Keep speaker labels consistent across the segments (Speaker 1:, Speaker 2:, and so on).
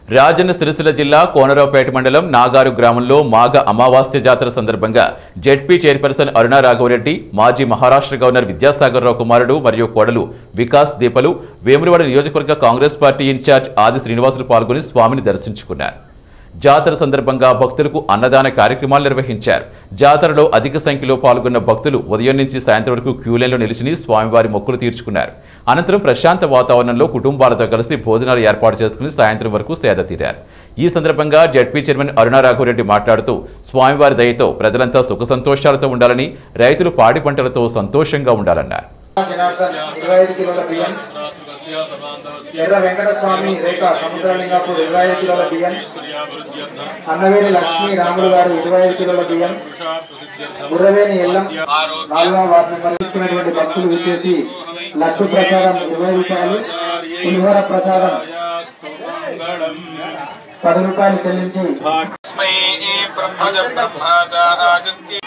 Speaker 1: రాజన్న సిరిసిల్ల జిల్లా కోనరావుపేట మండలం నాగారు గ్రామంలో మాఘ అమావాస్య జాతర సందర్భంగా జెడ్పీ చైర్పర్సన్ అరుణా రాఘవరెడ్డి మాజీ మహారాష్ట్ర గవర్నర్ విద్యాసాగర్ రావు కుమారుడు మరియు కోడలు వికాస్ దీపలు వేములవాడ నియోజకవర్గ కాంగ్రెస్ పార్టీ ఇన్ఛార్జ్ ఆది శ్రీనివాసులు పాల్గొని స్వామిని దర్శించుకున్నారు జాతర సందర్భంగా భక్తులకు అన్నదాన కార్యక్రమాలు నిర్వహించారు జాతరలో అధిక సంఖ్యలో పాల్గొన్న భక్తులు ఉదయం నుంచి సాయంత్రం వరకు క్యూలైన్లో నిలిచి స్వామివారి మొక్కులు తీర్చుకున్నారు అనంతరం ప్రశాంత వాతావరణంలో కుటుంబాలతో కలిసి భోజనాలు ఏర్పాటు చేసుకుని సాయంత్రం వరకు సేద తీరారు ఈ సందర్భంగా జడ్పీ చైర్మన్ అరుణా రాఘవరెడ్డి మాట్లాడుతూ స్వామివారి దయతో ప్రజలంతా సుఖ సంతోషాలతో ఉండాలని రైతులు పాడి పంటలతో సంతోషంగా ఉండాలన్నారు
Speaker 2: జనార్దన్ ఇరవై ఐదు కిలోల బియ్యం ఎర్ర వెంకటస్వామి రేఖ సముద్రలింగాపూర్ ఇరవై ఐదు కిలోల బియ్యం అన్నవేలి లక్ష్మీ రాములు గారు ఇరవై ఐదు కిలోల బియ్యం బుర్రవేని ఎల్లం నాలుగవ వార్డు నెంబర్ తీసుకున్నటువంటి భక్తులు విచ్చేసి లడ్డు ప్రసాదం ఇరవై రూపాయలు పులిహోర ప్రసాదం పది రూపాయలు చెల్లించి
Speaker 3: तस्मै ब्रह्मजं ब्रह्माचाराजन्ति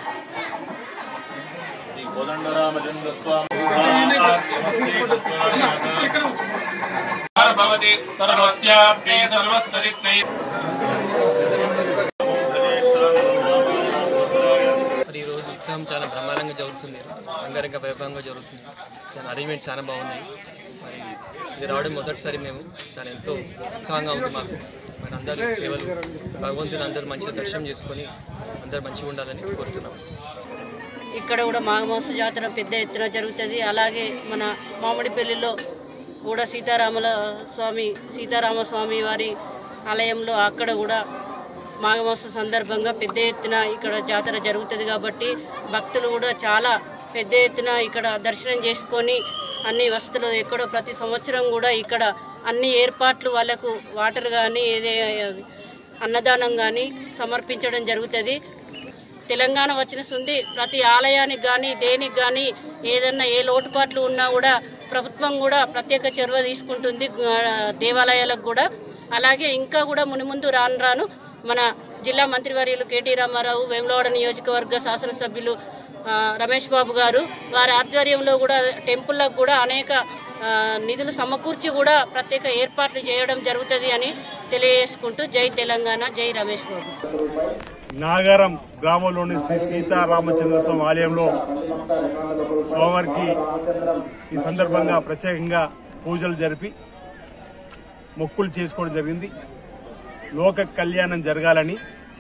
Speaker 3: भवति सर्वस्याप्ते सर्वस्तरित्रै
Speaker 4: మరి ఈరోజు ఉత్సవం చాలా బ్రహ్మాండంగా జరుగుతుంది అంగరంగ వైభవంగా జరుగుతుంది చాలా అరేంజ్మెంట్ చాలా బాగున్నాయి మరి ఇది రావడం మొదటిసారి మేము చాలా ఎంతో ఉత్సాహంగా ఉంది మాకు మరి అందరి సేవలు భగవంతుని అందరూ మంచిగా దర్శనం చేసుకొని అందరూ మంచిగా ఉండాలని కోరుతున్నాం
Speaker 5: ఇక్కడ కూడా మాఘమాస జాతర పెద్ద ఎత్తున జరుగుతుంది అలాగే మన మామిడిపల్లిలో కూడా సీతారాముల స్వామి సీతారామ స్వామి వారి ఆలయంలో అక్కడ కూడా మాఘమాస సందర్భంగా పెద్ద ఎత్తున ఇక్కడ జాతర జరుగుతుంది కాబట్టి భక్తులు కూడా చాలా పెద్ద ఎత్తున ఇక్కడ దర్శనం చేసుకొని అన్ని వసతులు ఎక్కడో ప్రతి సంవత్సరం కూడా ఇక్కడ అన్ని ఏర్పాట్లు వాళ్ళకు వాటర్ కానీ ఏదే అన్నదానం కానీ సమర్పించడం జరుగుతుంది తెలంగాణ వచ్చిన సుంది ప్రతి ఆలయానికి కానీ దేనికి కానీ ఏదన్నా ఏ లోటుపాట్లు ఉన్నా కూడా ప్రభుత్వం కూడా ప్రత్యేక చొరవ తీసుకుంటుంది ఆ, దేవాలయాలకు కూడా అలాగే ఇంకా కూడా మునిముందు రాను రాను మన జిల్లా మంత్రివర్యులు కేటీ రామారావు వేములవాడ నియోజకవర్గ శాసనసభ్యులు ఆ, రమేష్ బాబు గారు వారి ఆధ్వర్యంలో కూడా టెంపుల్లకు కూడా అనేక ఆ, నిధులు సమకూర్చి కూడా ప్రత్యేక ఏర్పాట్లు చేయడం జరుగుతుంది అని తెలియజేసుకుంటూ జై తెలంగాణ జై రమేష్ బాబు
Speaker 6: నాగారం గ్రామంలోని శ్రీ సీతారామచంద్ర స్వామి ఆలయంలో స్వామివారికి ఈ సందర్భంగా ప్రత్యేకంగా పూజలు జరిపి మొక్కులు చేసుకోవడం జరిగింది లోక కళ్యాణం జరగాలని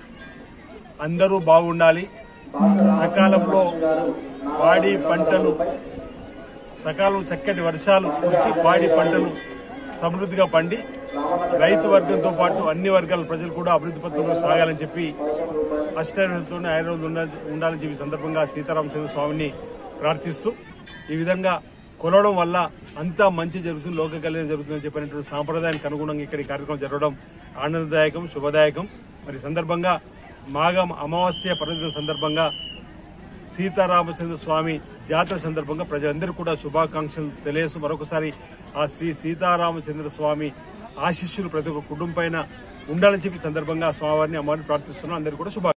Speaker 6: అందరూ బాగుండాలి సకాలంలో పాడి పంటలు సకాలం చక్కటి వర్షాలు కురిసి పాడి పంటలు సమృద్ధిగా పండి రైతు వర్గంతో పాటు అన్ని వర్గాల ప్రజలు కూడా అభివృద్ధి పథంలో సాగాలని చెప్పి అష్టాయుధంతో ఆయుర్వేదం ఉండాలని చెప్పి ఈ సందర్భంగా సీతారామచంద్ర స్వామిని ప్రార్థిస్తూ ఈ విధంగా కొలవడం వల్ల అంతా మంచి జరుగుతుంది లోక కళ్యాణం జరుగుతుందని చెప్పినటువంటి సాంప్రదాయానికి అనుగుణంగా ఇక్కడ ఈ కార్యక్రమం జరగడం ఆనందదాయకం శుభదాయకం మరి ఈ సందర్భంగా మాఘం అమావాస్య పర్వదిన సందర్భంగా సీతారామచంద్ర స్వామి జాతర సందర్భంగా ప్రజలందరూ కూడా శుభాకాంక్షలు తెలియజేస్తూ మరొకసారి ఆ శ్రీ సీతారామచంద్ర స్వామి ఆశీస్సులు ప్రతి ఒక్క కుటుంబం పైన ఉండాలని చెప్పి ఈ సందర్భంగా స్వామివారిని అమ్మవారిని ప్రార్థిస్తున్నాం అందరికీ కూడా శుభా